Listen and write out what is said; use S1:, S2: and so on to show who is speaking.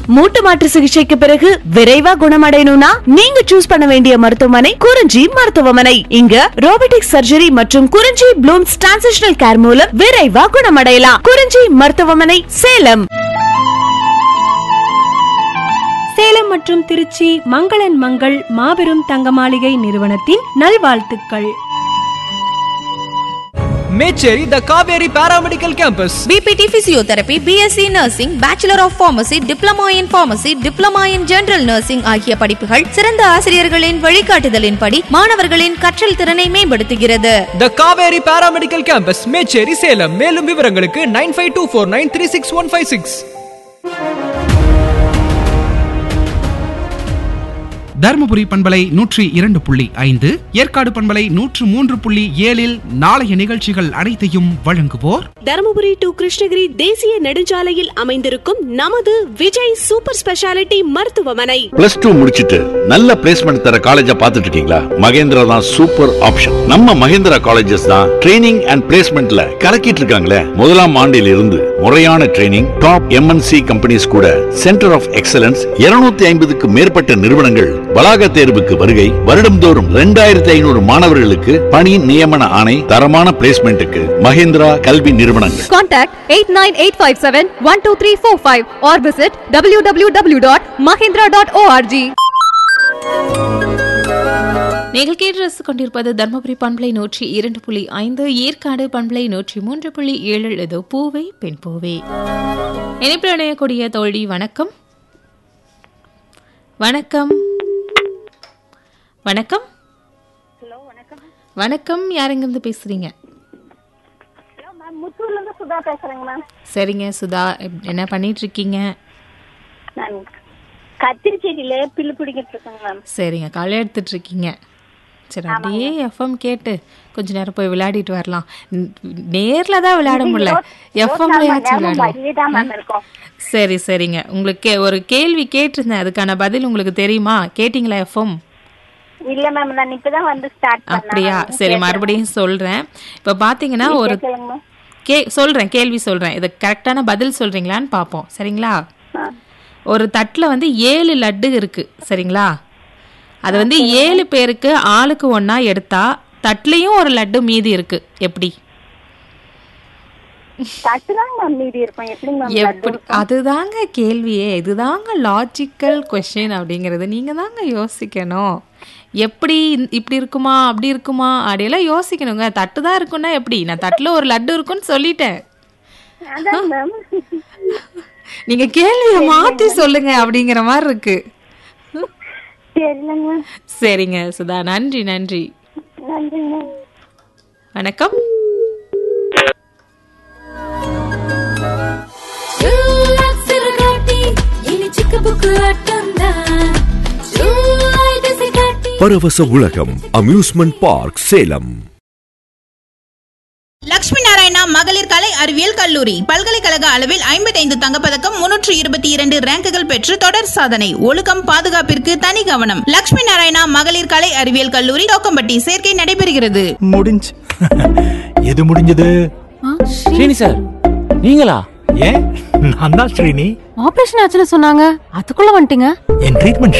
S1: மூட்டு மாற்று சிகிச்சைக்கு பிறகு விரைவா குணமடையணும்னா நீங்க சூஸ் பண்ண வேண்டிய மருத்துவமனை குறிஞ்சி மருத்துவமனை இங்க ரோபோட்டிக் சர்ஜரி மற்றும் குறிஞ்சி ப்ளூம்ஸ் டிரான்சிஷனல் கேர் மூலம் விரைவா குணமடையலாம் குறிஞ்சி மருத்துவமனை சேலம்
S2: சேலம் மற்றும் திருச்சி மங்களன் மங்கள் மாபெரும் தங்க மாளிகை நிறுவனத்தின் நல்வாழ்த்துக்கள்
S3: Mecheri the Kaveri paramedical campus
S4: BPT physiotherapy BSc nursing bachelor of pharmacy diploma in pharmacy diploma in general nursing ஆகிய படிப்புகள் சிறந்த ஆசிரியர்களின் வழிகாட்டுதலின்படி மாணவர்களின் கற்றல் திறனை மேம்படுத்துகிறது
S3: the Kaveri paramedical campus Mecheri Salem மேலும் விவரங்களுக்கு nine five two four nine three six one five six
S5: Dharmapuri பண்பலை நூற்றி இரண்டு புள்ளி ஐந்து ஏற்காடு பண்பலை நூற்று மூன்று புள்ளி ஏழில் நாளைய நிகழ்ச்சிகள் அனைத்தையும் வழங்குவோர்
S6: தருமபுரி டு கிருஷ்ணகிரி தேசிய நெடுஞ்சாலையில் அமைந்திருக்கும் நமது விஜய் சூப்பர் ஸ்பெஷாலிட்டி மருத்துவமனை
S7: பிளஸ் டூ முடிச்சிட்டு நல்ல பிளேஸ்மெண்ட் தர காலேஜா பார்த்துட்டு இருக்கீங்களா மகேந்திரா தான் சூப்பர் ஆப்ஷன் நம்ம மகேந்திரா காலேஜஸ் தான் ட்ரைனிங் அண்ட் பிளேஸ்மெண்ட்ல கலக்கிட்டு இருக்காங்களே முதலாம் ஆண்டில் இருந்து முறையான ட்ரைனிங் டாப் எம்என்சி கம்பெனிஸ் கூட சென்டர் ஆஃப் எக்ஸலன்ஸ் 250 ஐம்பதுக்கு மேற்பட்ட நிறுவனங்கள் வளாக தேர்வுக்கு வருகை வருடம்தோறும் ரெண்டாயிரத்தி ஐநூறு மாணவர்களுக்கு பணி நியமன ஆணை தரமான பிளேஸ்மெண்ட்டுக்கு மகேந்திரா கல்வி நிறுவனங்கள்
S8: Contact 89857-12345 or visit www.mahindra.org.
S9: நீங்கள் கேட்டு ரசித்துக் கொண்டிருப்பது தர்மபுரி பண்பலை நூற்றி இரண்டு புள்ளி ஐந்து ஏற்காடு பண்பலை நூற்றி மூன்று புள்ளி ஏழு இது பூவை பெண் பூவே இணைப்பில் இணையக்கூடிய தோழி வணக்கம் வணக்கம் வணக்கம் வணக்கம் யாரெங்கிருந்து பேசுறீங்க
S10: முத்தூர்ல இருந்து சுதா பேசுறேங்க மேம்
S9: சரிங்க சுதா எப்- என்ன பண்ணிட்டு இருக்கீங்க
S10: நான் கத்திரி செடியில பில்லு பிடிக்கிட்டு இருக்கேங்க மேம்
S9: சரிங்க களை எடுத்துட்டு இருக்கீங்க சரி அப்படியே எஃப்எம் கேட்டு கொஞ்ச நேரம் போய் விளையாடிட்டு வரலாம் ந- நேர்ல தான் விளையாட முடியல எஃப்எம்லயாச்சும்
S10: வழியே தான் மேம்
S9: விளையாடலாம்
S10: இருக்கும்
S9: சரி சரிங்க உங்களுக்கு கே- ஒரு கேள்வி கேட்டிருந்தேன் அதுக்கான பதில் உங்களுக்கு தெரியுமா கேட்டிங்களா எஃப்எம்
S10: இல்ல மேம் நான் இப்பதான் வந்து ஸ்டார்ட்
S9: அப்படியா சரி மறுபடியும் சொல்றேன் இப்ப பாத்தீங்கன்னா ஒரு
S10: கேளுங்க
S9: கே சொல்றேன் கேள்வி சொல்றேன் இது கரெக்டான பதில் சொல்றீங்களான்னு பார்ப்போம் சரிங்களா ஒரு தட்டுல வந்து ஏழு லட்டு இருக்கு சரிங்களா அது வந்து ஏழு பேருக்கு ஆளுக்கு ஒண்ணா எடுத்தா தட்டுலயும் ஒரு லட்டு மீதி இருக்கு எப்படி
S10: தட்டு தான் மேம் மீதி இருக்கும் எப்படி மேம்
S9: எப்படி அதுதாங்க கேள்வியே இதுதாங்க லாஜிக்கல் கொஸ்டின் அப்படிங்கிறது நீங்க தாங்க யோசிக்கணும் எப்படி இந்த- இப்படி இருக்குமா அப்படி இருக்குமா அப்படியெல்லாம் யோசிக்கணுங்க தட்டு தான் இருக்குன்னா எப்படி நான் தட்டுல ஒரு லட்டு இருக்குன்னு சொல்லிட்டேன்
S10: அதான் மேம்
S9: நீங்க கேள்வியை மாத்தி சொல்லுங்க அப்படிங்கிற மாதிரி இருக்கு
S10: தெரியலங்க மேம்
S9: சரிங்க சுதா நன்றி நன்றி
S10: நன்றிங்க மேம்
S9: வணக்கம்
S11: பரவச உலகம் அம்யூஸ்மெண்ட் பார்க் சேலம்
S12: லட்சுமி நாராயணா மகளிர் கலை அறிவியல் கல்லூரி பல்கலைக்கழக அளவில் ஐம்பத்தைந்து தங்கப்பதக்கம் முன்னூற்று இருபத்தி இரண்டு ரேங்குகள் பெற்று தொடர் சாதனை ஒழுக்கம் பாதுகாப்பிற்கு தனி கவனம் லட்சுமி நாராயணா மகளிர் கலை அறிவியல் கல்லூரி தோக்கம்பட்டி சேர்க்கை நடைபெறுகிறது
S13: முடிஞ்சு எது முடிஞ்சது ஸ்ரீனி சார் நீங்களா ஏன் நான் தான் ஸ்ரீனி
S8: ஆபரேஷன் ஆச்சுன்னு சொன்னாங்க அதுக்குள்ள வந்துட்டீங்க
S13: என் ட்ரீட்மெண்ட்